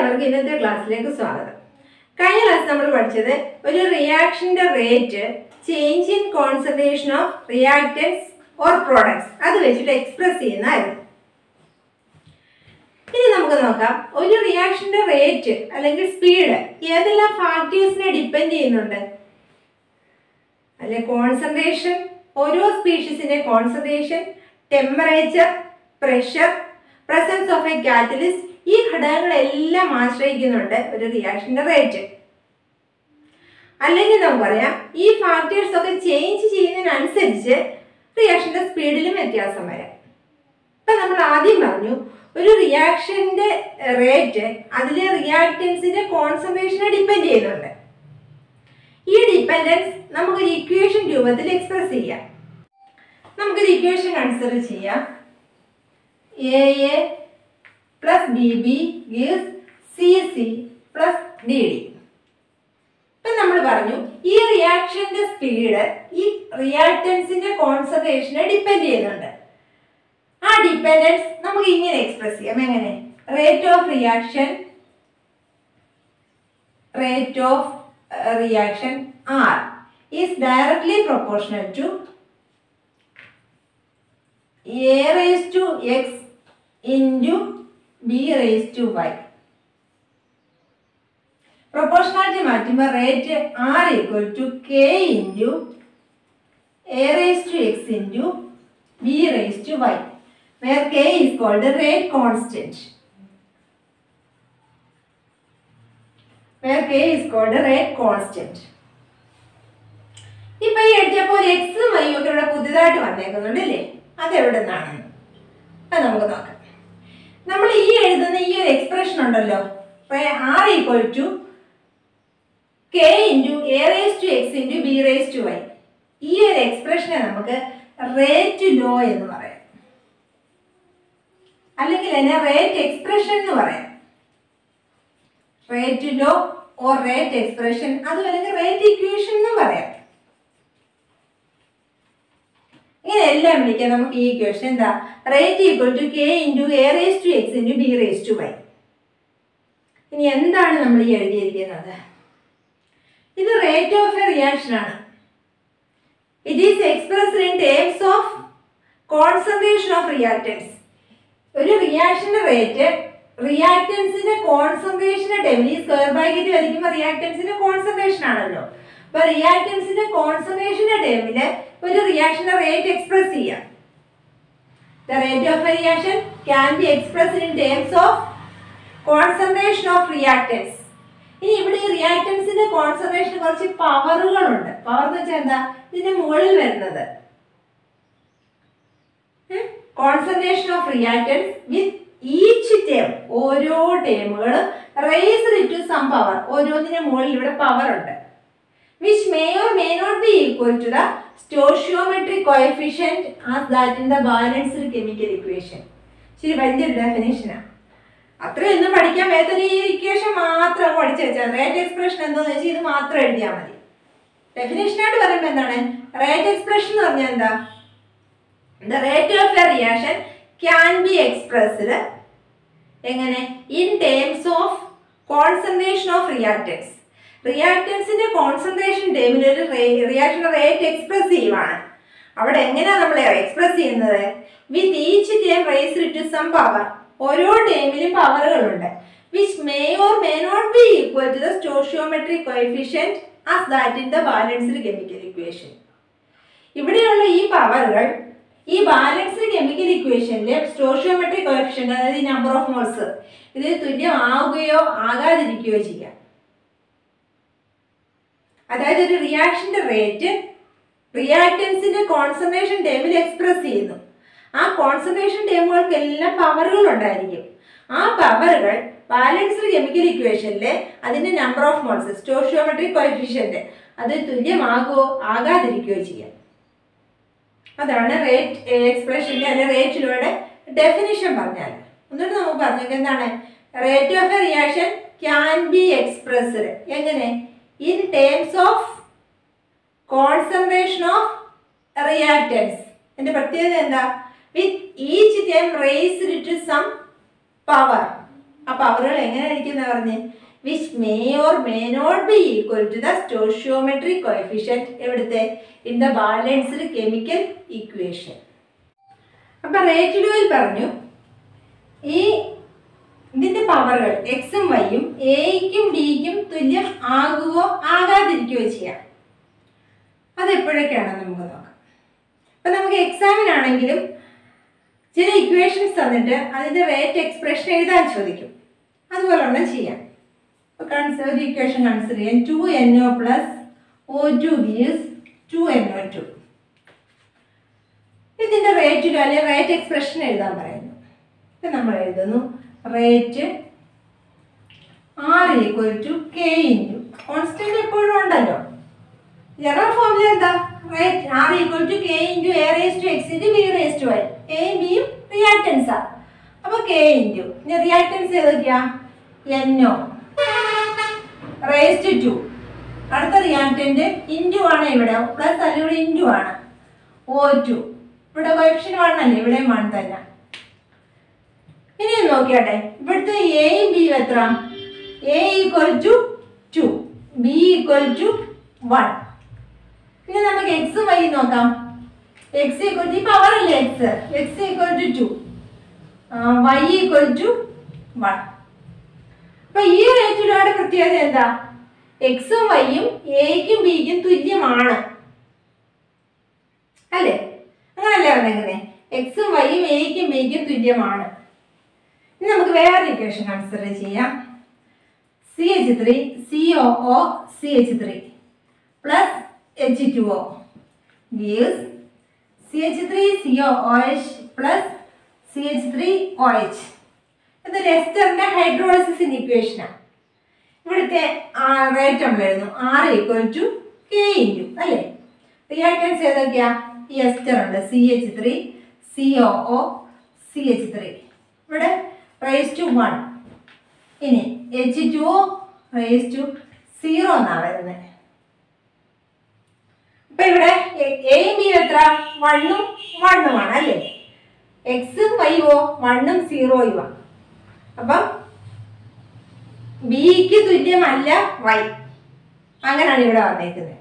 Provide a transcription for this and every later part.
എല്ലാവർക്കും ഇന്നത്തെ ക്ലാസ്സിലേക്ക് സ്വാഗതം കഴിഞ്ഞ ക്ലാസ് നമ്മൾ പഠിച്ചത് ഒരു റിയാക്ഷന്റെ rate change in concentration of reactants or products അത് വെച്ചിട്ട് എക്സ്പ്രസ് ചെയ്യുന്നതായിരുന്നു ഇനി നമുക്ക് നോക്കാം ഒരു റിയാക്ഷന്റെ റേറ്റ് അല്ലെങ്കിൽ സ്പീഡ് ഏതെല്ലാം ഫാക്ടേഴ്സിനെ ഡിപ്പെൻഡ് ചെയ്യുന്നുണ്ട് അല്ലെ കോൺസെൻട്രേഷൻ ഓരോ സ്പീഷീസിന്റെ concentration temperature pressure presence of a catalyst ഈ ഘടകങ്ങളെല്ലാം ആശ്രയിക്കുന്നുണ്ട് ഒരു റിയാക്ഷന്റെ റേറ്റ് അല്ലെങ്കിൽ നമുക്ക് പറയാം ഈ ഫാക്ടേഴ്സ് ഒക്കെ ചേഞ്ച് ചെയ്യുന്നതിനനുസരിച്ച് റിയാക്ഷന്റെ സ്പീഡിലും വ്യത്യാസം വരാം ഇപ്പൊ നമ്മൾ ആദ്യം പറഞ്ഞു ഒരു റിയാക്ഷന്റെ റേറ്റ് അതിലെ റിയാക്ടൻസിന്റെ കോൺസെൻട്രേഷനെ ഡിപ്പെൻഡ് ചെയ്യുന്നുണ്ട് ഈ ഡിപ്പെൻഡൻസ് നമുക്കൊരു ഇക്വേഷൻ രൂപത്തിൽ എക്സ്പ്രസ് ചെയ്യാം നമുക്കൊരു ഇക്വേഷൻ കൺസിഡർ ചെയ്യാം A A plus B B gives C C plus D D ഇപ്പം നമ്മൾ പറഞ്ഞു ഈ റിയാക്ഷന്റെ സ്പീഡ് ഈ റിയാക്ടൻസിന്റെ കോൺസെൻട്രേഷനെ ഡിപ്പെൻഡ് ചെയ്യുന്നുണ്ട് ആ ഡിപ്പെൻഡൻസ് നമുക്ക് ഇങ്ങനെ എക്സ്പ്രസ് ചെയ്യാം എങ്ങനെ rate of reaction rate of reaction R is directly proportional to A raise to X into B raise to Y proportionality മാറ്റുമ്പോൾ rate R equal to K into A raise to X into B raise to Y where k is called the rate constant. Where k is called the rate constant. ഇപ്പൊ ഈ എഴുതിയപ്പോൾ എക്സും വൈയും ഒക്കെ ഇവിടെ പുതിയതായിട്ട് വന്നേക്കുന്നുണ്ട് അല്ലേ അത് എവിടെ നിന്നാണ് അത് നമുക്ക് നോക്കാം നമ്മൾ ഈ എഴുതുന്ന ഈ ഒരു എക്സ്പ്രഷൻ ഉണ്ടല്ലോ R equal to K into A raise to X into B raise to Y ഈ ഒരു എക്സ്പ്രഷനെ നമുക്ക് റേറ്റ് ലോ എന്ന് പറയാം അല്ലെങ്കിൽ അതിനെ റേറ്റ് എക്സ്പ്രഷൻ എന്ന് പറയാം rate law or rate expression അതും അല്ലെങ്കിൽ റേറ്റ് ഇക്വേഷൻ എന്നും പറയാം ഇങ്ങനെ എല്ലാം വിളിക്കാം നമുക്ക് ഈ ഇക്വേഷൻ എന്താ rate equal to K into A raise to X into B raise to Y ഇനി എന്താണ് നമ്മൾ ഈ എഴുതിയിരിക്കുന്നത് ഇത് റേറ്റ് ഓഫ് എ റിയാക്ഷൻ ആണ് it is expressed in terms of concentration of reactants ഒരു റിയാക്ഷന്റെ റേറ്റ് റിയാക്ടൻസിന്റെ കോൺസെൻട്രേഷന്റെ ടൈമിൽ ഈ സ്ക്വയർ ബ്രാക്കറ്റ് വരയ്ക്കുമ്പോൾ റിയാക്ടൻസിന്റെ കോൺസെൻട്രേഷൻ ആണല്ലോ അപ്പൊ റിയാക്ടൻസിന്റെ കോൺസെൻട്രേഷന്റെ ടൈമിൽ ഒരു റിയാക്ഷന്റെ റേറ്റ് എക്സ്പ്രസ് ചെയ്യാം the rate of a reaction can be expressed in terms of concentration of reactants ഇനി ഇവിടെ ഈ റിയാക്ടൻസിന്റെ കോൺസെൻട്രേഷൻ കുറച്ച് പവറുകളുണ്ട് പവർ എന്ന് വെച്ചാൽ എന്താ ഇതിന്റെ മുകളിൽ വരുന്നത് concentration of reactants with each term ഓരോ ടേമുകളും റേസ് ടു സം പവർ ഓരോന്നിന്റെ മുകളിൽ ഇവിടെ പവർ ഉണ്ട് which may or may not be equal to the stoichiometric coefficient as that in the balanced chemical equation ശരി വലിയൊരു ഡെഫിനേഷനാണ് അത്രയൊന്നും പഠിക്കാൻ വേണ്ടൊരു ഈ ഇക്വേഷൻ മാത്രം പഠിച്ചു വെച്ചാൽ റേറ്റ് എക്സ്പ്രഷൻ എന്താണെന്ന് വെച്ചാൽ ഇത് മാത്രം എഴുതിയാൽ മതി ഡെഫിനേഷനായിട്ട് പറയുമ്പോൾ എന്താണ് റേറ്റ് എക്സ്പ്രഷൻ എന്ന് പറഞ്ഞാൽ എന്താ the rate of a reaction can be expressed എങ്ങനെ in terms of concentration of reactants റിയാക്ടൻസിന്റെ കോൺസെൻട്രേഷൻ ടേമിൽ ഒരു റിയാക്ഷൻ റേറ്റ് എക്സ്പ്രസ് ചെയ്യുവാണ് അവിടെ എങ്ങനെയാണ് നമ്മൾ എക്സ്പ്രസ് ചെയ്യുന്നത് with each term raise to some power ഓരോ ടേമിലും പവറുകളുണ്ട് which may or may not be equal to the stoichiometric coefficient as that in the balanced chemical equation ഇവിടെയുള്ള ഈ പവറുകൾ ഈ ബാലൻസ്ഡ് കെമിക്കൽ ഇക്വേഷനിലെ സ്റ്റോഷിയോമെട്രിക് കോഎഫിഷ്യന്റ് അതായത് ഈ നമ്പർ ഓഫ് മോൾസ് ഇതിന് തുല്യമാവുകയോ ആകാതിരിക്കുകയോ ചെയ്യാം അതായത് ഒരു റിയാക്ഷന്റെ റേറ്റ് റിയാക്ടൻസിന്റെ കോൺസെൻട്രേഷൻ ടേമിൽ എക്സ്പ്രസ് ചെയ്യുന്നു ആ കോൺസെൻട്രേഷൻ ടേമുകൾക്കെല്ലാം പവറുകൾ ഉണ്ടായിരിക്കും ആ പവറുകൾ ബാലൻസ്ഡ് കെമിക്കൽ ഇക്വേഷനിലെ അതിന്റെ number of moles stoichiometric coefficient അത് തുല്യമാകുകയോ ആകാതിരിക്കുകയോ ചെയ്യാം അതാണ് റേറ്റ് എക്സ്പ്രഷൻ്റെ അല്ലെ റേറ്റിലൂടെ ഡെഫിനിഷൻ പറഞ്ഞാൽ എന്നിട്ട് നമുക്ക് പറഞ്ഞേക്ക് എന്താണ് rate of a reaction can be expressed എങ്ങനെ in terms of concentration of reactants എൻ്റെ പ്രത്യേകത എന്താ with each time raised to some power ആ പവറുകൾ എങ്ങനെ ആയിരിക്കും പറഞ്ഞ് which may or may not be equal to the stoichiometric coefficient എവിടുത്തെ in the balanced chemical equation അപ്പൊ റേറ്റിലോയിൽ പറഞ്ഞു ഈ ഇതിന്റെ പവറുകൾ എക്സും വൈയും എയ്ക്കും ഡിക്കും തുല്യം ആകുകയോ ആകാതിരിക്കുകയോ ചെയ്യാം അതെപ്പോഴൊക്കെയാണെന്ന് നമുക്ക് നോക്കാം ഇപ്പൊ നമുക്ക് എക്സാമിനാണെങ്കിലും ചില ഇക്വേഷൻസ് തന്നിട്ട് അതിന്റെ റേറ്റ് എക്സ്പ്രഷൻ എഴുതാൻ ചോദിക്കും അതുപോലെ ഒന്നും ചെയ്യാം ഇപ്പൊ കൺസിഡർ ഒരു ഇക്വേഷൻ കൺസിഡർ ചെയ്യാം two N O plus O two gives two N O two ഇതിന്റെ റേറ്റിലോ അല്ലെങ്കിൽ റേറ്റ് എക്സ്പ്രഷൻ എഴുതാൻ പറയുന്നു ഇത് നമ്മൾ എഴുതുന്നു rate R equal to K into constant എപ്പോഴും ഉണ്ടല്ലോ ജനറൽ ഫോമിൽ എന്താ rate R equal to K into A raise to X into B raise to Y എയും ബിയും റിയാക്ടൻസാ അപ്പോൾ കെ ഇൻറ്റു ഇനി റിയാക്ടൻസ് ഏതൊക്കെയാ എന്നോ റേസ് ടു ടു അടുത്ത റിയാക്ടന്റ് ഇൻറ്റു ആണ് ഇവിടെ പ്ലസ് അല്ല ഇവിടെ ഇൻറ്റു ആണ് ഓ ടു ഇവിടെ കോപ്ഷൻ വൺ അല്ലേ ഇവിടെ വൺ തന്നെ ഇനി ഒന്ന് നോക്കിയാട്ടെ ഇവിടുത്തെ എയും ബിയും എത്ര A equal to two B equal to one ഇനി നമുക്ക് എക്സ് വൈ നോക്കാം എക്സ് ഈക്വൽ ടു പവർ അല്ലേ X X equal to two Y equal to one അപ്പൊ ഈ റേറ്റിലൂടെ പ്രത്യേകത എന്താ എക്സും വൈയും എക്കും ബിക്കും തുല്യമാണ് അല്ലേ അങ്ങനല്ലേ പറഞ്ഞേക്കുന്നേ എക്സും വൈയും എക്കും ബിക്കും തുല്യമാണ് ഇനി നമുക്ക് വേറെ ഇക്വേഷൻ കൺസിഡർ ചെയ്യാം C H three C O O C H three plus H two O gives C H three C O O H plus C H three O H ഇത് ലെസ്റ്ററിന്റെ ഹൈഡ്രോളിസിന്റെ ഇക്വേഷനാണ് ഇവിടുത്തെ റേറ്റ് നമ്മൾ എഴുതുന്നു R equal to K into അല്ലേ reactants ഏതൊക്കെയാ ഈ എസ്റ്റർ ഉണ്ട് C H three C O O C H three ഇവിടെ റേസ് ടു വൺ ഇനി H two O raise to zero എന്നാണ് വരുന്നത് അപ്പൊ ഇവിടെ എയും ബി എത്ര വണ്ണും വണ്ണുമാണ് അല്ലേ എക്സും വൈയോ വണ്ണും സീറോയുമാണ് അപ്പം ബിക്ക് തുല്യമല്ല വൈ അങ്ങനെയാണ് ഇവിടെ വന്നേക്കുന്നത്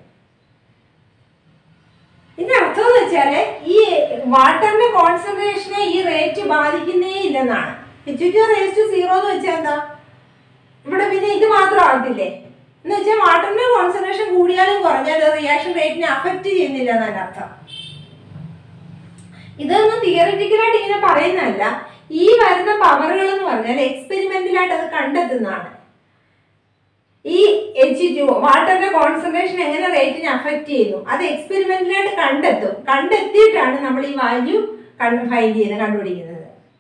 ഇതിന്റെ അർത്ഥം എന്ന് വെച്ചാല് ഈ വാട്ടറിന്റെ കോൺസെൻട്രേഷനെ ഈ റേറ്റ് ബാധിക്കുന്നേ ഇല്ലെന്നാണ് H two raise to zero എന്ന് വെച്ചാൽ എന്താ ഇവിടെ പിന്നെ ഇത് മാത്രം ആകത്തില്ലേ എന്ന് വെച്ചാൽ വാട്ടറിന്റെ കോൺസെൻട്രേഷൻ കൂടിയാലും കുറഞ്ഞാലും റിയാക്ഷൻ റേറ്റിനെ അഫക്റ്റ് ചെയ്യുന്നില്ല എന്നാണ് അർത്ഥം ഇതൊന്നും തിയറിറ്റിക്കലായിട്ട് ഇങ്ങനെ പറയുന്നതല്ല ഈ വരുന്ന പവറുകൾ എന്ന് പറഞ്ഞാൽ എക്സ്പെരിമെന്റിലായിട്ട് അത് കണ്ടെത്തുന്നതാണ് ഈ എച്ച് ടു വാട്ടറിന്റെ കോൺസെൻട്രേഷൻ എങ്ങനെ റേറ്റിനെ അഫക്റ്റ് ചെയ്യുന്നു അത് എക്സ്പെരിമെന്റിലായിട്ട് കണ്ടെത്തും കണ്ടെത്തിയിട്ടാണ് നമ്മൾ ഈ വാല്യൂ ഫൈൻഡ് ചെയ്യുന്നത് കണ്ടുപിടിക്കുന്നത്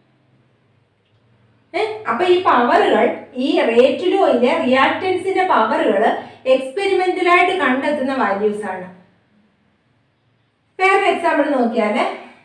ഏഹ് അപ്പൊ ഈ പവറുകൾ ഈ റേറ്റിലോയിലെ റിയാക്ടൻസിന്റെ പവറുകൾ എക്സ്പെരിമെന്റിലായിട്ട് കണ്ടെത്തുന്ന വാല്യൂസ് ആണ് വേറെ എക്സാമ്പിൾ നോക്കിയാല്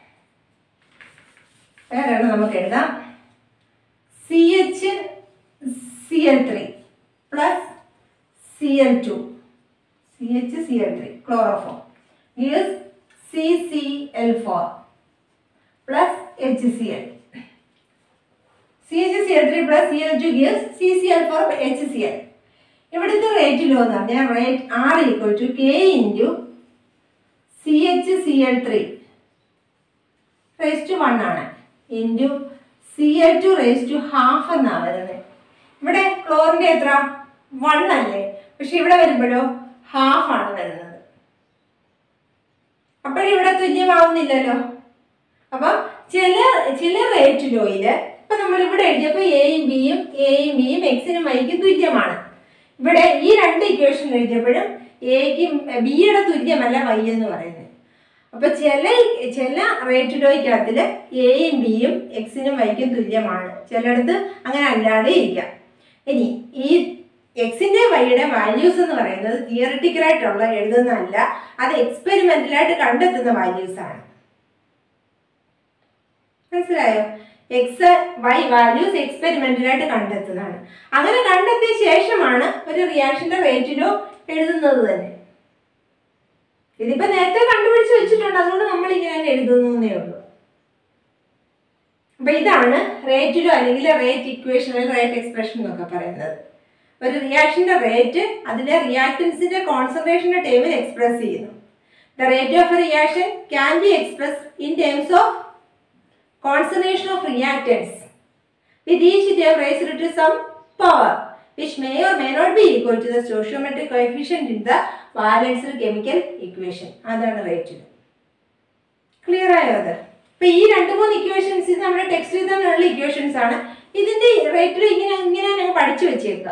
വേറെ നമുക്ക് എഴുതാം C H C L three plus C L two C H C L three chloroform gives C C L four plus H C L C H C L three plus C L two gives C C L four H C L ഇവിടുത്തെ rate law എന്ന് പറഞ്ഞാൽ rate R equal to K into C H C L three raise to one ആണ് into C L two raise to half എന്നാണ് വരുന്നത് ഇവിടെ ക്ലോറിൻ്റെ എത്ര one അല്ലേ പക്ഷെ ഇവിടെ വരുമ്പോഴോ ഹാഫ് ആണ് വരുന്നത് അപ്പോഴിവിടെ തുല്യമാവുന്നില്ലല്ലോ അപ്പം ചില ചില റേറ്റിലോയില് ഇപ്പൊ നമ്മൾ ഇവിടെ എഴുതിയപ്പോൾ എയും ബിയും എയും ബിയും എക്സിനും വൈക്കും തുല്യമാണ് ഇവിടെ ഈ രണ്ട് ഇക്വേഷൻ എഴുതിയപ്പോഴും എക്കും ബിയുടെ തുല്യമല്ല വൈ എന്ന് പറയുന്നത് അപ്പൊ ചില ചില റേറ്റിലോയ്ക്കകത്തില് എയും ബിയും എക്സിനും വൈക്കും തുല്യമാണ് ചിലയിടത്ത് അങ്ങനെ അല്ലാതെ ഇരിക്കാം ഇനി ഈ എക്സിന്റെ വൈയുടെ വാല്യൂസ് എന്ന് പറയുന്നത് തിയറിറ്റിക്കലായിട്ടുള്ള എഴുതുന്നതല്ല അത് എക്സ്പെരിമെന്റലായിട്ട് കണ്ടെത്തുന്ന വാല്യൂസ് ആണ് മനസ്സിലായോ എക്സ് വൈ വാല്യൂസ് എക്സ്പെരിമെന്റലായിട്ട് കണ്ടെത്തുന്നതാണ് അങ്ങനെ കണ്ടെത്തിയ ശേഷമാണ് ഒരു റിയാക്ഷന്റെ റേറ്റിലോ എഴുതുന്നത് തന്നെ ഇതിപ്പോ നേരത്തെ കണ്ടുപിടിച്ച് വെച്ചിട്ടുണ്ട് അതുകൊണ്ട് നമ്മൾ ഇങ്ങനെ തന്നെ എഴുതുന്നേ ഉള്ളൂ അപ്പൊ ഇതാണ് റേറ്റിലോ അല്ലെങ്കിൽ റേറ്റ് ഇക്വേഷൻ അല്ലെങ്കിൽ റേറ്റ് എക്സ്പ്രഷൻ എന്നൊക്കെ പറയുന്നത് ഒരു റിയാക്ഷന്റെ റേറ്റ് അതിലെ റിയാക്ടൻസിന്റെ കോൺസെൻട്രേഷന്റെ ടേമിൽ എക്സ്പ്രസ് ചെയ്യുന്നു the rate of reaction can be express in terms of concentration of reactants with each term raised to some power which may or may not be equal to the stoichiometric coefficient in the balanced chemical equation അതാണ് rate clear ആയോ അത് അപ്പൊ ഈ രണ്ട് മൂന്ന് equations ഇത് നമ്മുടെ ടെക്സ്റ്റിൽ തന്നെയുള്ള ഇക്വേഷൻസ് ആണ് ഇതിന്റെ റേറ്റിൽ ഇങ്ങനെ ഇങ്ങനെ ഞങ്ങൾ പഠിച്ചു വെച്ചേക്കുക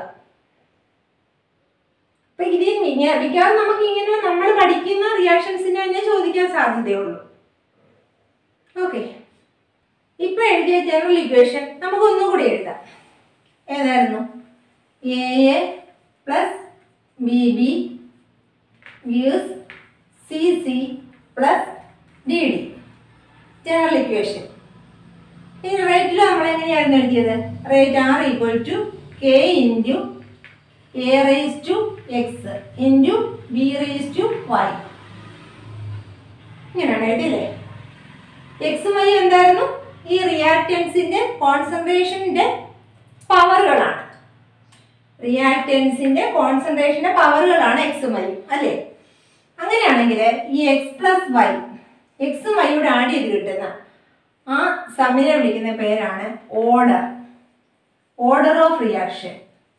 അപ്പൊ ഇത് ഇങ്ങനെ മിക്കവാറും നമുക്ക് ഇങ്ങനെ നമ്മൾ പഠിക്കുന്ന റിയാക്ഷൻസിന് തന്നെ ചോദിക്കാൻ സാധ്യതയുള്ളൂ ഓക്കെ ഇപ്പൊ എഴുതിയ ജനറൽ ഇക്വേഷൻ നമുക്ക് ഒന്നും കൂടി എഴുതാം ഏതായിരുന്നു A A plus B B gives C C plus D D general equation ഈ റേറ്റിൽ നമ്മൾ എങ്ങനെയായിരുന്നു എഴുതിയത് rate R equal to K into A raise to X into B raise to Y ഇങ്ങനെയാണ് എഴുതിയില്ലേ എക്സും വൈ എന്തായിരുന്നു ഈ റിയാക്ടൻസിന്റെ കോൺസെൻട്രേഷന്റെ പവറുകളാണ് റിയാക്ടൻസിന്റെ കോൺസെൻട്രേഷന്റെ പവറുകളാണ് എക്സും വൈ അല്ലേ അങ്ങനെയാണെങ്കിൽ ഈ എക്സ് പ്ലസ് വൈ എക്സും വൈയോട് ആഡ് ചെയ്ത് കിട്ടുന്ന ആ സമ്മിനെ വിളിക്കുന്ന പേരാണ് ഓർഡർ ഓർഡർ ഓഫ് റിയാക്ഷൻ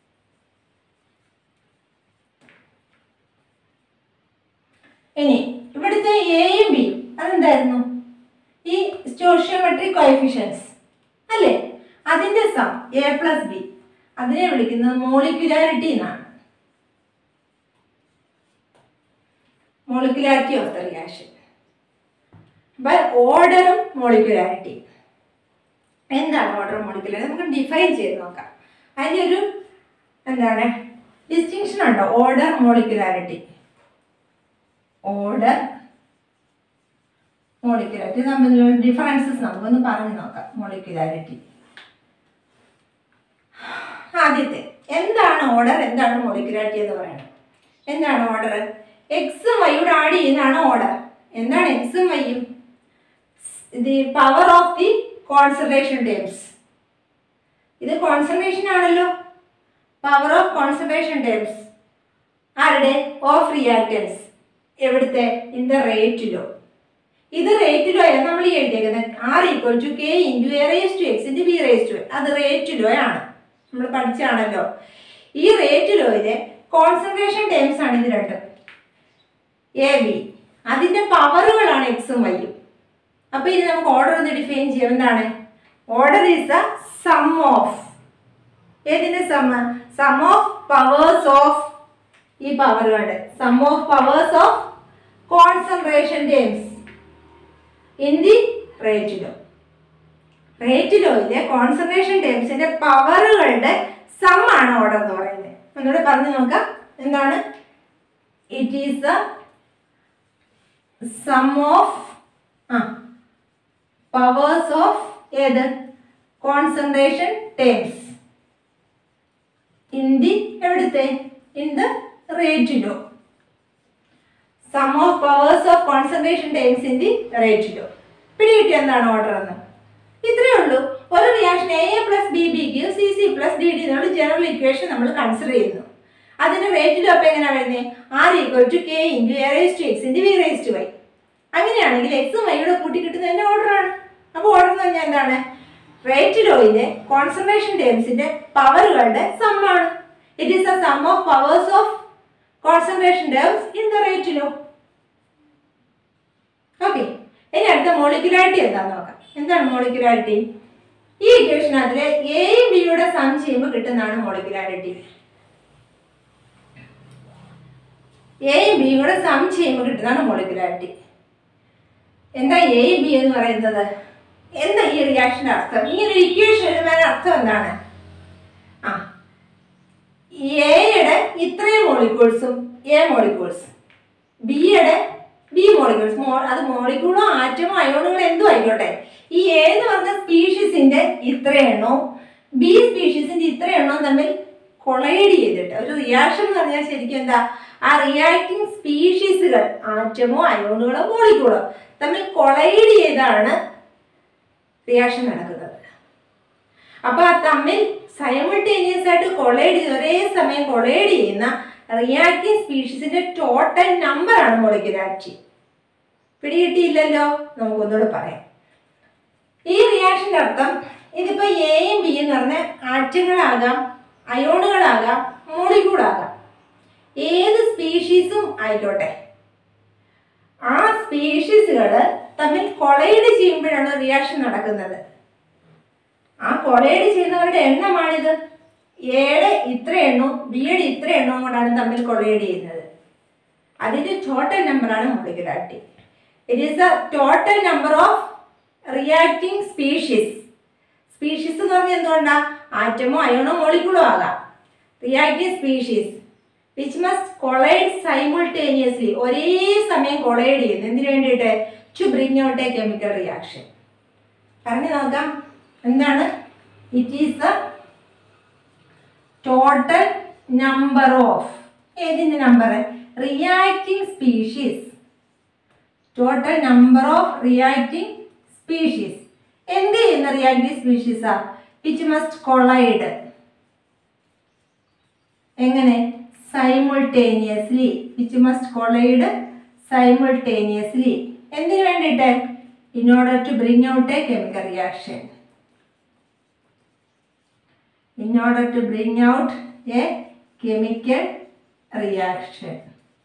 ഇനി ഇവിടുത്തെ എയും ബിയും അതെന്തായിരുന്നു ഈ സ്റ്റോഷ്യോമെട്രിക് കോയഫിഷ്യൻസ് അല്ലേ അതിന്റെ സം എ പ്ലസ് ബി അതിനെ വിളിക്കുന്നത് മോളിക്യുലാരിറ്റി എന്നാണ് molecularity of the reaction by ഓർഡറും മോളിക്യുലാരിറ്റി എന്താണ് ഓർഡർ മോളിക്യുലാരിറ്റി നമുക്ക് ഡിഫൈൻ ചെയ്ത് നോക്കാം അതിൻ്റെ ഒരു എന്താണ് ഡിസ്റ്റിങ്ഷൻ ഉണ്ടോ ഓർഡർ മോളിക്യുലാരിറ്റി ഓർഡർ മോളിക്യുലാരിറ്റി തമ്മിലുള്ള ഡിഫറൻസസ് നമുക്കൊന്ന് പറഞ്ഞു നോക്കാം മോളിക്യുലാരിറ്റി ആദ്യത്തെ എന്താണ് ഓർഡർ എന്താണ് മോളിക്യുലാരിറ്റി എന്ന് പറയുന്നത് എന്താണ് ഓർഡർ എക്സും വൈയോട് ആഡ് ചെയ്യുന്നതാണ് ഓർഡർ എന്താണ് എക്സും വൈയും the power of the concentration terms ഇത് കോൺസെൻട്രേഷൻ ആണല്ലോ പവർ ഓഫ് കോൺസെൻട്രേഷൻ ടേംസ് ആരുടെ ഓഫ് റിയാക്ടൻസ് എവിടുത്തെ ഇൻ ദ റേറ്റിലോ ഇത് റേറ്റിലോ നമ്മൾ ഈ എഴുതിയേക്കുന്നത് R equal to K into A raise to X into B raise to അത് റേറ്റിലോ ആണ് നമ്മൾ പഠിച്ചാണല്ലോ ഈ റേറ്റിലോയിലെ കോൺസെൻട്രേഷൻ ടേംസ് ആണ് ഇത് രണ്ടും എ ബി അതിന്റെ പവറുകളാണ് എക്സും വൈയും അപ്പൊ ഇനി നമുക്ക് ഓർഡർ ഒന്ന് ഡിഫൈൻ ചെയ്യാം എന്താണ് order is the sum of ഏതിന്റെ sum sum of powers of ഈ പവറുകളുടെ sum of powers of concentration terms in the rate law റേറ്റിലോയിലെ കോൺസെൻട്രേഷൻ ടേംസിന്റെ പവറുകളുടെ സം ആണ് ഓർഡർ എന്ന് പറയുന്നത് ഒന്നുകൂടെ പറഞ്ഞു നോക്കാം എന്താണ് it is the sum of ആ പവേഴ്സ് ഓഫ് ഏത് കോൺസെൻട്രേഷൻ ടേംസ് ഇൻ ദി എവിടുത്തെ in the rate law sum of powers of concentration terms in the rate law പിടികിട്ടി എന്താണ് ഓർഡർ എന്ന് ഇത്രയേ ഉള്ളൂ ഒരു reaction A A plus B ബിക്ക് C C plus D D എന്നുള്ള ജനറൽ ഇക്വേഷൻ നമ്മൾ കൺസിഡർ ചെയ്യുന്നു അതിന്റെ റേറ്റിലും അപ്പം എങ്ങനെയാണ് വരുന്നത് R equal to K into A raise to X into B raise to Y അങ്ങനെയാണെങ്കിൽ എക്സും വൈയുടെ കൂട്ടി കിട്ടുന്നതിന്റെ ഓർഡറാണ് അപ്പോൾ ഓർഡർ എന്ന് പറഞ്ഞാൽ എന്താണ് റേറ്റിലോയിലെ കോൺസെൻട്രേഷൻ ടേംസിന്റെ പവറുകളുടെ സമ്മാണ് it is the sum of powers of concentration terms in the rate law okay ഇനി അടുത്ത മോളിക്കുലാരിറ്റി എന്താന്ന് നോക്കാം എന്താണ് മോളിക്കുലാരിറ്റി ഈ ഇക്വേഷനകത്തില് എയും ബിയുടെ സം ചെയ്യുമ്പോൾ കിട്ടുന്നതാണ് മോളിക്കുലാരിറ്റി എയും ബിയും കൂടെ സം ചെയ്യുമ്പോൾ കിട്ടുന്നതാണ് മോളിക്കുലാരിറ്റി എന്താ എ ബി എന്ന് പറയുന്നത് എന്താ ഈ റിയാക്ഷന്റെ അർത്ഥം ഇങ്ങനെ ഒരു ഇക്വേഷൻ എഴുതുന്നതിന്റെ അർത്ഥം എന്താണ് ആ എയുടെ ഇത്രയും മോളിക്യൂൾസും എ മോളിക്യൂൾസ് ബിയുടെ ബി മോളിക്യൂൾസ് മോ അത് മോളിക്യൂളോ ആറ്റമോ അയോണുകളോ എന്തും ആയിക്കോട്ടെ ഈ എ എന്ന് പറഞ്ഞ സ്പീഷീസിന്റെ ഇത്ര എണ്ണവും ബി സ്പീഷീസിന്റെ ഇത്ര എണ്ണവും തമ്മിൽ കൊളൈഡ് ചെയ്തിട്ട് ഒരു റിയാക്ഷൻ എന്ന് പറഞ്ഞാൽ ശരിക്കും എന്താ ആ റിയാക്ടിങ് സ്പീഷീസുകൾ ആറ്റമോ അയോണുകളോ മോളിക്യൂളോ തമ്മിൽ കൊളൈഡ് ചെയ്താണ് റിയാക്ഷൻ നടക്കുന്നത് അപ്പൊ ആ തമ്മിൽ സൈമിൾട്ടേനിയസ് ആയിട്ട് കൊളൈഡ് ചെയ്ത് ഒരേ സമയം കൊളൈഡ് ചെയ്യുന്ന റിയാക്റ്റീവ് സ്പീഷീസിന്റെ ടോട്ടൽ നമ്പർ ആണ് മോളിക്കുലാരിറ്റി പിടികിട്ടിയില്ലല്ലോ നമുക്കൊന്നുകൂടെ പറയാം ഈ റിയാക്ഷന്റെ അർത്ഥം ഇതിപ്പോ എയും ബി എന്ന് പറഞ്ഞ ആറ്റങ്ങളാകാം അയോണുകളാകാം മോളിക്കൂളാകാം ഏത് സ്പീഷീസും ആയിക്കോട്ടെ ആ സ്പീഷീസുകൾ തമ്മിൽ കൊളൈഡ് ചെയ്യുമ്പോഴാണ് റിയാക്ഷൻ നടക്കുന്നത് ആ കൊളൈഡ് ചെയ്യുന്നവരുടെ എണ്ണമാണിത് എയുടെ ഇത്ര എണ്ണവും ബിയുടെ ഇത്ര എണ്ണവും കൊണ്ടാണ് തമ്മിൽ കൊളൈഡ് ചെയ്യുന്നത് അതിന്റെ ടോട്ടൽ നമ്പറാണ് molecularity it is the total number of reacting species species എന്ന് പറഞ്ഞാൽ എന്തുകൊണ്ടാ ആറ്റമോ അയോണോ മോളിക്കുളോ ആകാം reacting species which must collide simultaneously ഒരേ സമയം കൊളൈഡ് ചെയ്യുന്നു എന്തിനു വേണ്ടിയിട്ട് to bring out a chemical reaction പറഞ്ഞു നോക്കാം എന്താണ് it is the total number of ഏതിൻ്റെ number reacting species total number of reacting species എന്ത് ചെയ്യുന്ന റിയാക്ടിങ് സ്പീഷീസാ വിച്ച് മസ്റ്റ് കൊളൈഡ് എങ്ങനെ simultaneously which must collide simultaneously എന്തിനു വേണ്ടിയിട്ട് in order to bring out a chemical reaction in order to bring out a chemical reaction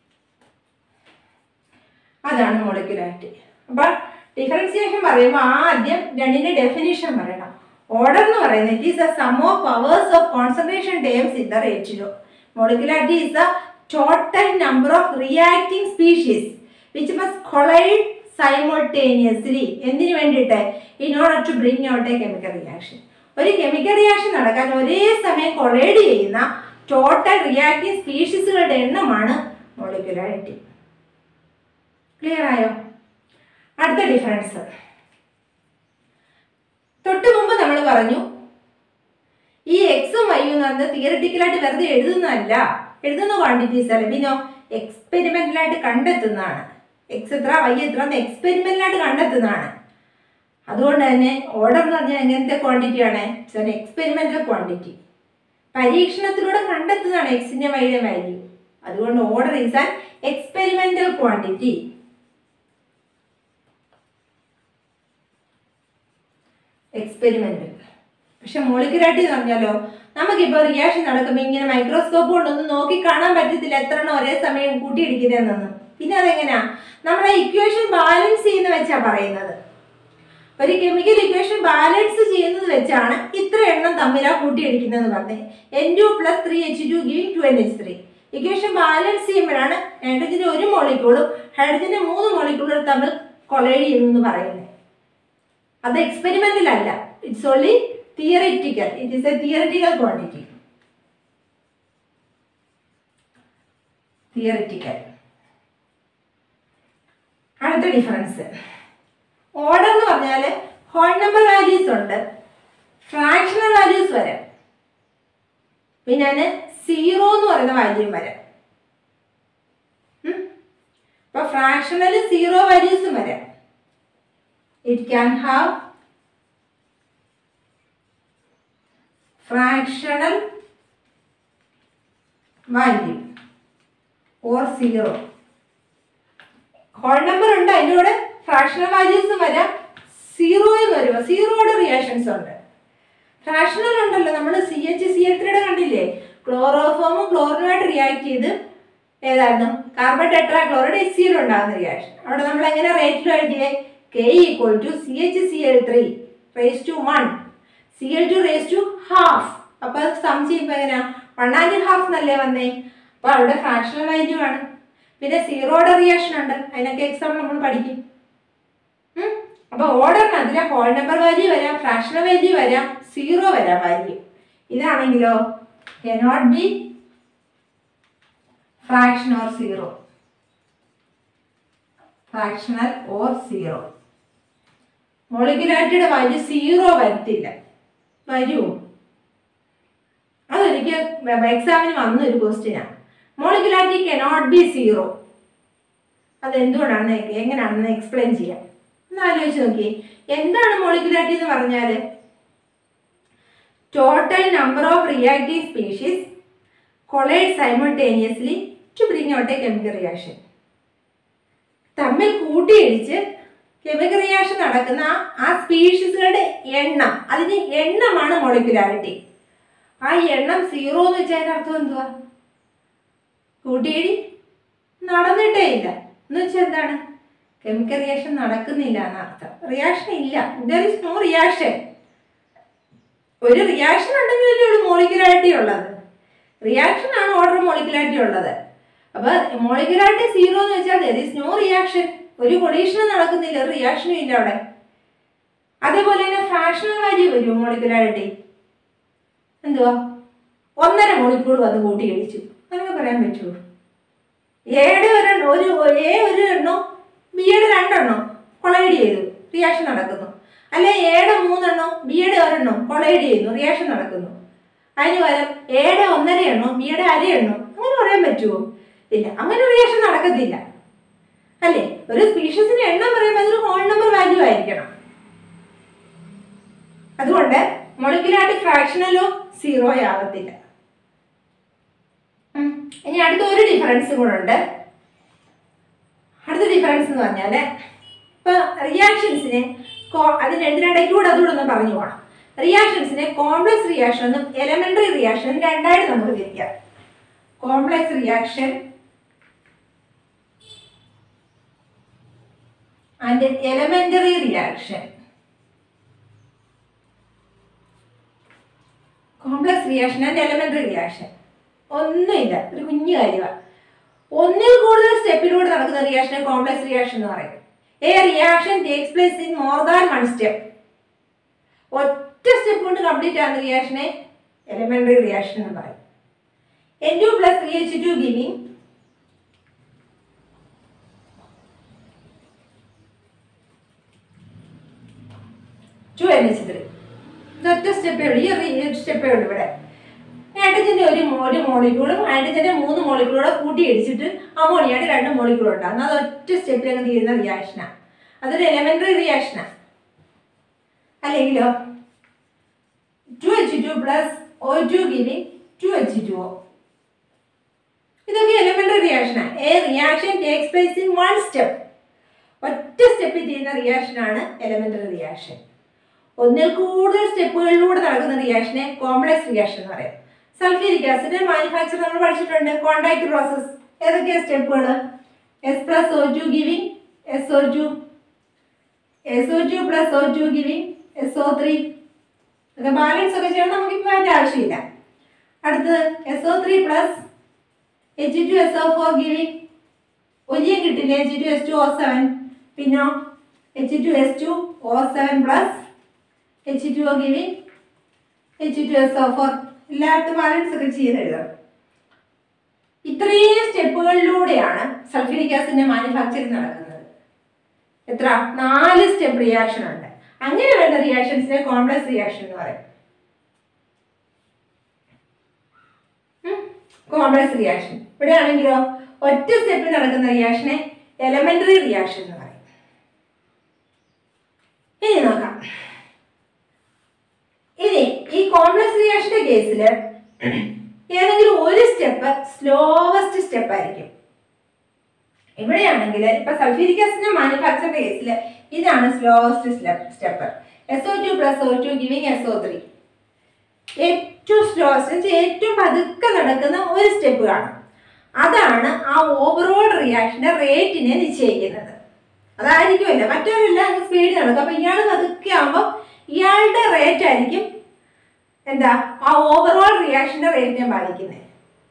അതാണ് molecularity അപ്പൊ differentiation പറയുമ്പോൾ ആദ്യം രണ്ടിന്റെ ഡെഫിനിഷൻ പറയണം ഓർഡർ എന്ന് പറയുന്നത് it is a sum of powers of concentration terms in the ratio molecularity is the total number of reacting species which must collide simultaneously എന്തിനു വേണ്ടിയിട്ട് in order to bring out a chemical reaction ഒരു chemical reaction നടക്കാൻ ഒരേ സമയം collide ചെയ്യുന്ന total reactive സ്പീഷീസുകളുടെ എണ്ണമാണ് molecularity clear ആയോ അടുത്ത ഡിഫറൻസ് തൊട്ട് മുമ്പ് നമ്മൾ പറഞ്ഞു ഈ എക്സും വൈയും എന്ന് പറയുന്നത് തിയറിറ്റിക്കലായിട്ട് വെറുതെ എഴുതുന്നതല്ല എഴുതുന്ന ക്വാണ്ടിറ്റീസ് അല്ല പിന്നോ എക്സ്പെരിമെന്റലായിട്ട് കണ്ടെത്തുന്നതാണ് എക്സ് എത്ര വൈ എത്ര എന്ന് എക്സ്പെരിമെന്റലായിട്ട് കണ്ടെത്തുന്നതാണ് അതുകൊണ്ട് തന്നെ ഓർഡർ എന്ന് പറഞ്ഞാൽ എങ്ങനത്തെ ക്വാണ്ടിറ്റി ആണ് എക്സ്പെരിമെന്റൽ ക്വാണ്ടിറ്റി പരീക്ഷണത്തിലൂടെ കണ്ടെത്തുന്നതാണ് എക്സിന്റെ വൈയുടെ വാല്യൂ അതുകൊണ്ട് order is an experimental quantity experiment പക്ഷെ മോളിക്കുലാരിറ്റി എന്ന് പറഞ്ഞാലോ നമുക്കിപ്പോൾ റിയാക്ഷൻ നടക്കുമ്പോൾ ഇങ്ങനെ മൈക്രോസ്കോപ്പ് കൊണ്ടൊന്നും നോക്കി കാണാൻ പറ്റത്തില്ല എത്ര എണ്ണം ഒരേ സമയം കൂട്ടിയിടിക്കുന്നതെന്നൊന്നും പിന്നെ അതെങ്ങനെയാ നമ്മളെ ഇക്വേഷൻ ബാലൻസ് ചെയ്യുന്ന വെച്ചാ പറയുന്നത് ഒരു കെമിക്കൽ ഇക്വേഷൻ ബാലൻസ് ചെയ്യുന്നത് വെച്ചാണ് ഇത്ര എണ്ണം തമ്മിലാ കൂട്ടിയിടിക്കുന്നതെന്ന് പറഞ്ഞത് N two plus three H two giving two N H three equation balance ചെയ്യുമ്പോഴാണ് നൈട്രജന്റെ ഒരു മോളിക്കൂളും ഹൈഡ്രജന്റെ മൂന്ന് മോളിക്കൂളും തമ്മിൽ കൊളൈഡ് ചെയ്യുന്നു പറയുന്നത് അത് എക്സ്പെരിമെന്റൽ അല്ല it's only theoretical it is a theoretical quantity theoretical അടുത്ത ഡിഫറൻസ് ഓർഡർ എന്ന് പറഞ്ഞാൽ ഹോൾ നമ്പർ വാല്യൂസ് ഉണ്ട് ഫ്രാക്ഷണൽ വാല്യൂസ് വരാം പിന്നെ അതിന് സീറോ എന്ന് പറയുന്ന വാല്യൂം വരാം ഉം. അപ്പൊ ഫ്രാക്ഷണൽ സീറോ വാല്യൂസും വരാം it can have fractional value or zero whole number ഉണ്ട് അതിൻ്റെ കൂടെ ഫ്രാക്ഷണൽ വാല്യൂസ് വരാം സീറോ എന്ന് വരുമ്പോൾ സീറോയുടെ റിയാക്ഷൻസ് ഉണ്ട് ഫ്രാക്ഷണൽ ഉണ്ടല്ലോ നമ്മൾ സി എച്ച് സി എൽ ത്രീയുടെ കണ്ടില്ലേ ക്ലോറോഫോമും ക്ലോറിനുമായിട്ട് റിയാക്ട് ചെയ്ത് ഏതായിരുന്നു കാർബൺ ടെട്രാ ക്ലോറൈഡ് എച്ച് സിയിൽ ഉണ്ടാകുന്ന റിയാക്ഷൻ അവിടെ നമ്മൾ എങ്ങനെ റേറ്റിൽ എഴുതിയേ K equal to C H C L three raise to one C L two raise to half അപ്പോൾ അത് സം ചെയ്യുമ്പോൾ എങ്ങനെയാ വൺ ആൻഡ് ഹാഫ് എന്നല്ലേ വന്നേ അപ്പോൾ അവിടെ ഫ്രാക്ഷണൽ വാല്യൂ ആണ് പിന്നെ സീറോയുടെ റിയാക്ഷൻ ഉണ്ട് അതിനൊക്കെ എക്സാമ്പിൾ നമ്മൾ പഠിക്കും ഉം. അപ്പൊ ഓർഡറിന് അതിലെ ഹോൾ നമ്പർ വാല്യൂ വരാം ഫ്രാക്ഷണൽ വാല്യൂ വരാം സീറോ വരാം വാല്യൂ ഇതാണെങ്കിലോ cannot be fraction or zero fractional or zero മോളിക്കുലാരിറ്റിയുടെ വാല്യൂ സീറോ വരത്തില്ല വരൂ അതൊരിക്കൽ എക്സാമിന് വന്ന ഒരു ക്വസ്റ്റ്യനാണ് മോളിക്കുലാരിറ്റി കനോട്ട് ബി സീറോ അതെന്തുകൊണ്ടാണെന്ന് എങ്ങനെയാണെന്ന് എക്സ്പ്ലെയിൻ ചെയ്യാം ഒന്ന് ആലോചിച്ച് നോക്കി എന്താണ് മോളിക്കുലാരിറ്റി എന്ന് പറഞ്ഞാൽ total number of reactive species collide simultaneously to bring out a chemical reaction തമ്മിൽ കൂട്ടിയിടിച്ച് കെമിക്കൽ റിയാക്ഷൻ നടക്കുന്ന ആ- ആ സ്പീഷീസുകളുടെ എണ്ണം അതിന് എണ്ണമാണ് മോളിക്കുലാരിറ്റി ആ എണ്ണം സീറോ എന്ന് വെച്ചാൽ അതിന്റെ അർത്ഥം എന്തുവാ കൂട്ടിയിടി നടന്നിട്ടേ ഇല്ല എന്ന് വെച്ചാൽ എന്താണ് കെമിക്കൽ റിയാക്ഷൻ നടക്കുന്നില്ല എന്നർത്ഥം റിയാക്ഷൻ ഇല്ല ദർ ഇസ് നോ റിയാക്ഷൻ ഒരു റിയാക്ഷൻ ഉണ്ടെങ്കിലല്ലേ ഒരു മോളിക്കുലാരിറ്റി ഉള്ളത് റിയാക്ഷൻ ആണ് ഓർഡർ മോളിക്കുലാരിറ്റി ഉള്ളത് അപ്പൊ മോളിക്കുലാരിറ്റി സീറോ എന്ന് വെച്ചാൽ ദർ ഇസ് നോ റിയാക്ഷൻ ഒരു കൊളീഷനും നടക്കുന്നില്ല ഒരു റിയാക്ഷനും ഇല്ല അവിടെ അതേപോലെ തന്നെ ഫ്രാക്ഷണൽ വാല്യൂ വരും മോളിക്കുലാരിറ്റി എന്തുവാ ഒന്നര മോളിക്കൂൾ വന്ന് കൂട്ടിയിടിച്ചു അങ്ങനെ പറയാൻ പറ്റുമോ എയുടെ ഒരെണ്ണം ഒരു എ ഒരു എണ്ണം ബിയുടെ രണ്ടെണ്ണം കൊളൈഡ് ചെയ്തു റിയാക്ഷൻ നടക്കുന്നു അല്ലെ എയുടെ മൂന്നെണ്ണം ബിയുടെ ഒരെണ്ണം കൊളൈഡ് ചെയ്യുന്നു റിയാക്ഷൻ നടക്കുന്നു അതിന് പകരം എയുടെ ഒന്നര എണ്ണോ ബിയുടെ അര എണ്ണോ അങ്ങനെ പറയാൻ പറ്റുമോ ഇല്ല അങ്ങനെ റിയാക്ഷൻ നടക്കത്തില്ല അല്ലേ ഒരു സ്പീഷീസിന്റെ എണ്ണം പറയുമ്പോൾ അതൊരു ഹോൾ നമ്പർ വാല്യൂ ആയിരിക്കണം അതുകൊണ്ട് മൊളിക്കുലായിട്ട് ഫ്രാക്ഷനലോ സീറോ ആവത്തില്ല ഉം. ഇനി അടുത്ത ഒരു ഡിഫറൻസ് കൂടെ ഉണ്ട് അടുത്ത ഡിഫറൻസ് എന്ന് പറഞ്ഞാല് ഇപ്പൊ റിയാക്ഷൻസിനെ അതിന് എന്തിനിടയ്ക്ക് കൂടെ അതുകൂടെ ഒന്ന് പറഞ്ഞു പോകണം റിയാക്ഷൻസിനെ കോംപ്ലക്സ് റിയാക്ഷൻ എന്നും എലമെന്ററി റിയാക്ഷൻ രണ്ടായിട്ട് നമുക്ക് തിരിക്കാം complex reaction and elementary reaction complex reaction and elementary reaction ഒന്നുമില്ല ഒരു കുഞ്ഞു കാര്യമാണ് ഒന്നിൽ കൂടുതൽ സ്റ്റെപ്പിലൂടെ നടക്കുന്ന റിയാക്ഷനെ കോംപ്ലക്സ് റിയാക്ഷൻ എന്ന് പറയും a reaction takes place in more than one step ഒറ്റ സ്റ്റെപ്പ് കൊണ്ട് കംപ്ലീറ്റ് ആകുന്ന റിയാക്ഷനെ എലമെന്ററി റിയാക്ഷൻ എന്ന് പറയും N two plus three H two giving two N H three ഇതൊറ്റ സ്റ്റെപ്പേ ഉള്ളൂ ഈ സ്റ്റെപ്പേ ഉള്ളൂ ഇവിടെ ഹൈഡ്രജന്റെ ഒരു മോ- ഒരു മോളിക്യൂളും ഹൈഡ്രജന്റെ മൂന്ന് മോളിക്യൂളൂടെ കൂട്ടി അടിച്ചിട്ട് അമോണിയയുടെ രണ്ട് മോളിക്യൂൾ ഉണ്ടാകും അത് ഒറ്റ സ്റ്റെപ്പിൽ അങ്ങ് തീരുന്ന റിയാക്ഷനാണ് അതൊരു എലമെന്ററി റിയാക്ഷനാണ് അല്ലെങ്കിലോ two H two plus O two giving two H two O ഇതൊക്കെ എലമെന്ററി റിയാക്ഷനാണ് a reaction takes place in one step ഒറ്റ സ്റ്റെപ്പിൽ ചെയ്യുന്ന റിയാക്ഷനാണ് എലമെന്ററി റിയാക്ഷൻ ഒന്നിൽ കൂടുതൽ സ്റ്റെപ്പുകളിലൂടെ നടക്കുന്ന റിയാക്ഷനെ കോംപ്ലക്സ് റിയാക്ഷൻ എന്ന് പറയും സൾഫ്യൂരിക് ആസിഡ് മാനുഫാക്ചർ നമ്മൾ പഠിച്ചിട്ടുണ്ട് കോണ്ടാക്ട് പ്രോസസ് ഏതൊക്കെയാണ് സ്റ്റെപ്പുകൾ S plus O two giving S O two S O two plus O two giving S O three ഒക്കെ ബാലൻസ് ഒക്കെ ചെയ്യണം നമുക്കിപ്പോൾ അതിൻ്റെ ആവശ്യമില്ല അടുത്തത് S O three plus H two S O four giving oleum കിട്ടില്ല H two S two O seven പിന്നോ H two S two O seven plus H two O giving H two S O four എല്ലായിടത്തും balance ഒക്കെ ചെയ്ത് എഴുതണം ഇത്രയും സ്റ്റെപ്പുകളിലൂടെയാണ് sulphuric ആസിഡിന്റെ manufacturing നടക്കുന്നത് എത്ര നാല് സ്റ്റെപ്പ് റിയാക്ഷൻ ഉണ്ട് അങ്ങനെ വേണ്ട റിയാക്ഷൻസിനെ കോംപ്ലക്സ് റിയാക്ഷൻ എന്ന് പറയും കോംപ്ലക്സ് റിയാക്ഷൻ ഇവിടെ ആണെങ്കിലോ ഒറ്റ സ്റ്റെപ്പിൽ നടക്കുന്ന റിയാക്ഷനെ എലമെന്ററി റിയാക്ഷൻ എന്ന് പറയും ഇനി നോക്കാം ഇനി ഈ കോംപ്ലക്സ് റിയാക്ഷന്റെ കേസിൽ ഏതെങ്കിലും ഒരു സ്റ്റെപ്പ് സ്ലോവസ്റ്റ് സ്റ്റെപ്പ് ആയിരിക്കും ഇവിടെയാണെങ്കിൽ ഇപ്പൊ സൾഫ്യൂരിക് ആസിഡിന്റെ മാനുഫാക്ചറിന്റെ കേസിൽ ഇതാണ് slowest step S O two plus O two giving S O three ഏറ്റവും സ്ലോവസ്റ്റ് ഏറ്റവും പതുക്കെ നടക്കുന്ന ഒരു സ്റ്റെപ്പ് കാണും അതാണ് ആ ഓവറോൾ റിയാക്ഷന്റെ റേറ്റിനെ നിശ്ചയിക്കുന്നത് അതായിരിക്കുമല്ല മറ്റവരെല്ലാം സ്പീഡ് നടക്കും അപ്പൊ ഇയാൾ പതുക്കെ ആകുമ്പോൾ ഇയാളുടെ റേറ്റ് ആയിരിക്കും എന്താ ആ ഓവറോൾ റിയാക്ഷന്റെ റേറ്റിനെ ബാധിക്കുന്നത്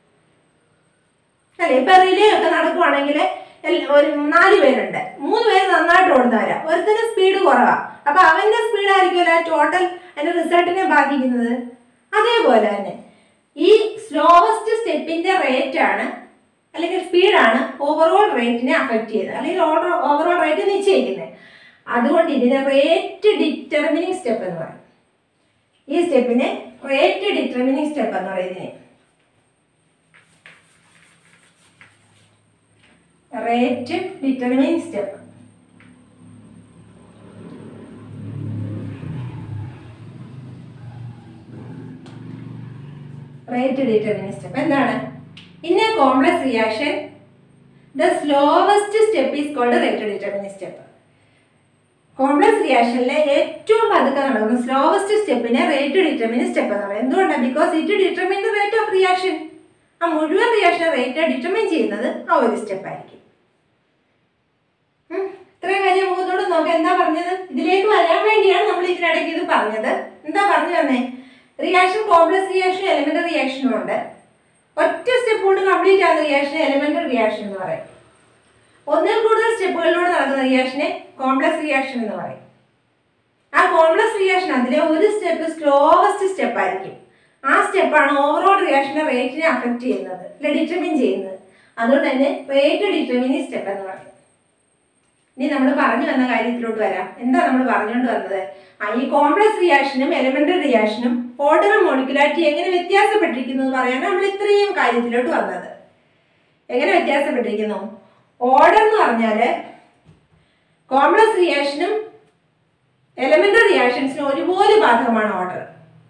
അല്ലേ ഇപ്പൊ റിലേ ഒക്കെ നടക്കുവാണെങ്കിൽ ഒരു നാല് പേരുണ്ട് മൂന്ന് പേര് നന്നായിട്ട് ഓടുന്നവരാ ഒരുത്തിന് സ്പീഡ് കുറവാ അപ്പൊ അവന്റെ സ്പീഡ് ആയിരിക്കുമല്ലോ ടോട്ടൽ അതിന്റെ റിസൾട്ടിനെ ബാധിക്കുന്നത് അതേപോലെ തന്നെ ഈ സ്ലോവസ്റ്റ് സ്റ്റെപ്പിന്റെ റേറ്റ് ആണ് അല്ലെങ്കിൽ സ്പീഡാണ് ഓവറോൾ റേറ്റിനെ അഫക്റ്റ് ചെയ്യുന്നത് അല്ലെങ്കിൽ ഓർഡർ ഓവറോൾ റേറ്റ് നിശ്ചയിക്കുന്നത് അതുകൊണ്ട് ഇതിനെ റേറ്റ് ഡിറ്റർമിനിങ് സ്റ്റെപ്പ് എന്ന് പറയും ഈ സ്റ്റെപ്പിനെ റേറ്റ് ഡിറ്റർമിനിങ് സ്റ്റെപ്പ് എന്ന് പറയുന്നത് rate determining step rate determining step എന്താണ് in a complex reaction the slowest step is called rate determining step complex റിയാക്ഷനിലെ ഏറ്റവും പതുക്കെ നടക്കുന്ന സ്ലോവസ്റ്റ് സ്റ്റെപ്പിനെ റേറ്റ് ഡിറ്റർമിനിങ് സ്റ്റെപ്പ് എന്ന് പറയുന്നത് എന്തുകൊണ്ടാണ് because it determine the rate of reaction ആ മുഴുവൻ റിയാക്ഷൻ റേറ്റ് ഡിറ്റർമിൻ ചെയ്യുന്നത് ആ ഒരു സ്റ്റെപ്പ് ആയിരിക്കും ഉം. ഇത്രയും കാര്യം മുഖത്തോട് നോക്കാം എന്താ പറഞ്ഞത് ഇതിലേക്ക് വരാൻ വേണ്ടിയാണ് നമ്മൾ ഇതിനിടയ്ക്ക് ഇത് പറഞ്ഞത് എന്താ പറഞ്ഞു തന്നെ റിയാക്ഷൻ കോംപ്ലക്സ് റിയാക്ഷൻ എലിമെന്ററി റിയാക്ഷനും ഉണ്ട് ഒറ്റ സ്റ്റെപ്പ് കൊണ്ട് കംപ്ലീറ്റ് ആകുന്ന റിയാക്ഷൻ എലിമെന്ററി റിയാക്ഷൻ എന്ന് പറയും ഒന്നിൽ കൂടുതൽ സ്റ്റെപ്പുകളിലൂടെ നടക്കുന്ന റിയാക്ഷനെ കോംപ്ലക്സ് റിയാക്ഷൻ എന്ന് പറയും ആ കോംപ്ലക്സ് റിയാക്ഷൻ അതിലെ ഒരു സ്റ്റെപ്പ് സ്ലോവസ്റ്റ് സ്റ്റെപ്പ് ആയിരിക്കും ആ സ്റ്റെപ്പാണ് ഓവറോൾ റിയാക്ഷന്റെ റേറ്റിനെ അഫക്റ്റ് ചെയ്യുന്നത് അല്ലെ ഡിറ്റർമിൻ ചെയ്യുന്നത് അതുകൊണ്ട് തന്നെ റേറ്റ് ഡിറ്റർമിനിങ് സ്റ്റെപ്പ് എന്ന് പറയും ഇനി നമ്മൾ പറഞ്ഞു വന്ന കാര്യത്തിലോട്ട് വരാം എന്താ നമ്മൾ പറഞ്ഞുകൊണ്ട് വന്നത് ആ ഈ കോംപ്ലക്സ് റിയാക്ഷനും എലിമെന്ററി റിയാക്ഷനും ഓർഡറും മോളിക്കുലാരിറ്റി എങ്ങനെ വ്യത്യാസപ്പെട്ടിരിക്കുന്നു എന്ന് പറയാൻ നമ്മൾ ഇത്രയും കാര്യത്തിലോട്ട് വന്നത് എങ്ങനെ വ്യത്യാസപ്പെട്ടിരിക്കുന്നു ഓർഡർ എന്ന് പറഞ്ഞാൽ കോംപ്ലക്സ് റിയാക്ഷനും എലിമെന്ററി റിയാക്ഷൻസിനും ഒരുപോലെ ബാധകമാണ് ഓർഡർ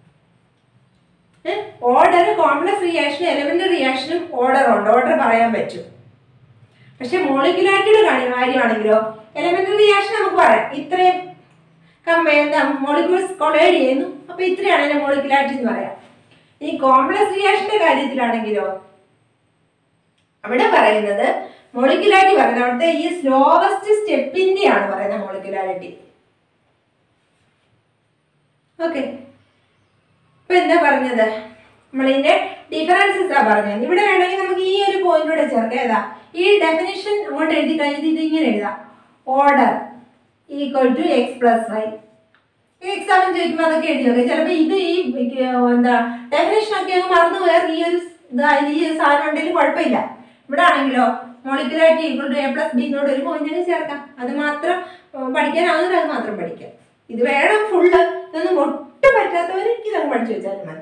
ഓർഡർ കോംപ്ലക്സ് റിയാക്ഷനും എലിമെന്ററി റിയാക്ഷനും ഓർഡർ ഉണ്ട് ഓർഡർ പറയാൻ പറ്റും പക്ഷെ മോളിക്കുലാരിറ്റിയുടെ കാര്യമാണെങ്കിലോ എലിമെന്ററി റിയാക്ഷൻ നമുക്ക് പറയാം ഇത്രയും കമ്പ എന്താ മോളിക്യൂൾസ് കൊളൈഡ് ചെയ്യുന്നു അപ്പൊ ഇത്രയാണ് അതിന്റെ മോളിക്കുലാരിറ്റി എന്ന് പറയാം ഈ കോംപ്ലക്സ് റിയാക്ഷന്റെ കാര്യത്തിലാണെങ്കിലോ അവിടെ പറയുന്നത് മോളിക്കുലാരിറ്റി പറയുന്നത് അവിടുത്തെ ഈ സ്ലോവസ്റ്റ് സ്റ്റെപ്പിന്റെയാണ് പറയുന്നത് മോളിക്കുലാരിറ്റി ഓക്കെ ഇപ്പൊ എന്താ പറഞ്ഞത് നമ്മളിതിന്റെ ഡിഫറൻസസ് ആ പറഞ്ഞത് ഇവിടെ വേണമെങ്കിൽ നമുക്ക് ഈ ഒരു പോയിന്റ് കൂടെ ചേർക്കാം ഏതാ ഈ ഡെഫിനിഷൻ അങ്ങോട്ട് എഴുതി കഴിഞ്ഞിട്ട് ഇത് ഇങ്ങനെ എഴുതാം order equal to X plus Y എക്സാമിന് ചോദിക്കുമ്പോൾ അതൊക്കെ എഴുതി വെക്കാം ചിലപ്പോൾ ഇത് ഈ ഏർ എന്താ ഡെഫിനേഷൻ ഒക്കെ അങ്ങ് മറന്നു പോയാൽ ഈ ഒരു ഇതാ ഈ ഒരു സാധനം ഉണ്ടെങ്കിൽ കുഴപ്പമില്ല ഇവിടെ ആണെങ്കിലോ molecularity equal to A plus B എന്നോട് ഒരു പോയിന്റിന് ചേർക്കാം അത് മാത്രം ഏർ പഠിക്കാനാവുന്നവർ അത് മാത്രം പഠിക്കാം ഇത് വേണം ഫുള്ള് ഇതൊന്നും ഒട്ടും പറ്റാത്തവർ ഇതങ്ങ് പഠിച്ചു വെച്ചാൽ മതി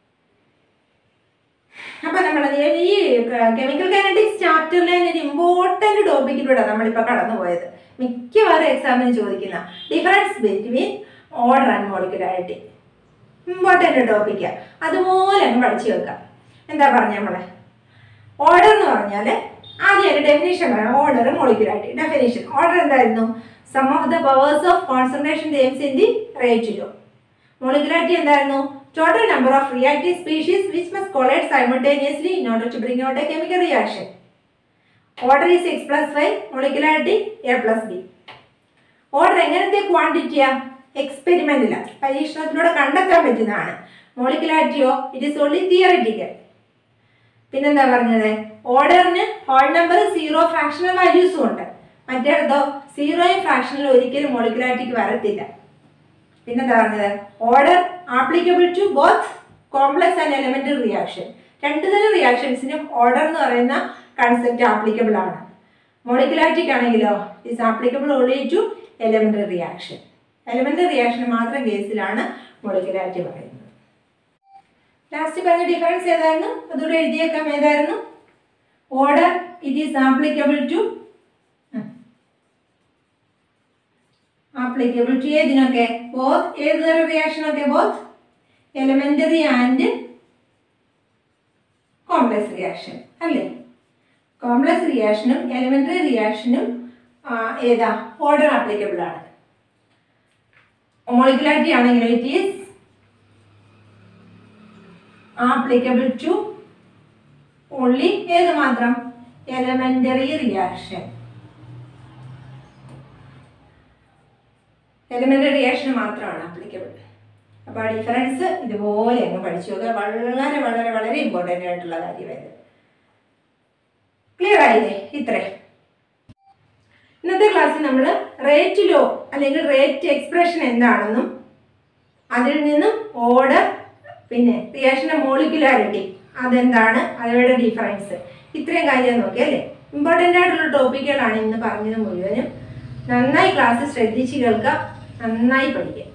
അപ്പൊ നമ്മൾ ഈ കെമിക്കൽ കൈനറ്റിക്സ് ചാപ്റ്ററിലെ ഒരു ഇമ്പോർട്ടന്റ് ടോപ്പിക്കിലൂടെ നമ്മളിപ്പോ കടന്നു പോയത് മിക്കവാറും എക്സാമിന് ചോദിക്കുന്ന difference between order and molecularity important topic അതുപോലെ അങ്ങ് പഠിച്ചു വെക്കാം എന്താ പറഞ്ഞ നമ്മളെ ഓർഡർ എന്ന് പറഞ്ഞാൽ ആദ്യം ഒരു ഡെഫിനേഷൻ വേണം ഓർഡർ മോളിക്കുലാരിറ്റി ഡെഫിനേഷൻ ഓർഡർ എന്തായിരുന്നു sum of the powers of concentration terms in the rate law molecularity എന്തായിരുന്നു total number of reactive species which must collide simultaneously in order to bring out a chemical reaction order is X plus Y molecularity A plus B order എങ്ങനത്തെ ക്വാണ്ടിറ്റിയാ എക്സ്പെരിമെന്റില പരീക്ഷണത്തിലൂടെ കണ്ടെത്താൻ പറ്റുന്നതാണ് മോളിക്കുലാരിറ്റിയോ it is only theoretical പിന്നെന്താ പറഞ്ഞത് ഓർഡറിന് ഹോൾ നമ്പർ സീറോ ഫ്രാക്ഷണൽ വാല്യൂസും ഉണ്ട് മറ്റേടത്തോ സീറോയും ഫ്രാക്ഷണൽ ഒരിക്കലും മോളിക്കുലാരിറ്റിക്ക് വരത്തില്ല പിന്നെന്താ പറഞ്ഞത് order applicable to both complex and elementary reaction രണ്ട് തരം റിയാക്ഷൻസിനും ഓർഡർ എന്ന് പറയുന്ന കൺസെപ്റ്റ് ആപ്ലിക്കബിൾ ആണ് മോളിക്കുലാരിറ്റിക്ക് ആണെങ്കിലോ is applicable only to elementary reaction elementary reaction മാത്രം കേസിലാണ് മോളിക്കുലാരിറ്റി പറയുന്നത് ലാസ്റ്റ് പറഞ്ഞ ഡിഫറൻസ് ഏതായിരുന്നു അതുകൂടെ എഴുതിയേക്കാം ഏതായിരുന്നു order it is applicable to applicable to ഏതിനൊക്കെ ബോത്ത് ഏത് തരം റിയാക്ഷൻ ഒക്കെ both elementary and complex reaction അല്ലേ കോംപ്ലക്സ് റിയാക്ഷനും എലിമെന്ററി റിയാക്ഷനും ഏതാ ഓർഡർ ആപ്ലിക്കബിൾ ആണ് മോളിക്കുലാരിറ്റി ആണെങ്കിൽ it is applicable to only ഏത് മാത്രം എലിമെന്ററി റിയാക്ഷൻ എലിമെന്ററി റിയാക്ഷൻ മാത്രമാണ് ആപ്ലിക്കബിൾ അപ്പോൾ ആ ഡിഫറൻസ് ഇതുപോലെ അങ്ങ് പഠിച്ചു നോക്കുക വളരെ വളരെ വളരെ ഇമ്പോർട്ടൻ്റ് ആയിട്ടുള്ള കാര്യമായത് ക്ലിയർ ആയില്ലേ ഇത്രേ ഇന്നത്തെ ക്ലാസ്സിൽ നമ്മൾ റേറ്റ് ലോ അല്ലെങ്കിൽ റേറ്റ് എക്സ്പ്രഷൻ എന്താണെന്നും അതിൽ നിന്നും ഓർഡർ പിന്നെ റിയാക്ഷൻ്റെ മോളിക്കുലാരിറ്റി അതെന്താണ് അവയുടെ ഡിഫറൻസ് ഇത്രയും കാര്യം നോക്കി അല്ലേ ഇമ്പോർട്ടൻ്റ് ആയിട്ടുള്ള ടോപ്പിക്കുകളാണ് ഇന്ന് പറഞ്ഞത് മുഴുവനും നന്നായി ക്ലാസ് ശ്രദ്ധിച്ച് കേൾക്കുക നന്നായി പഠിക്കുക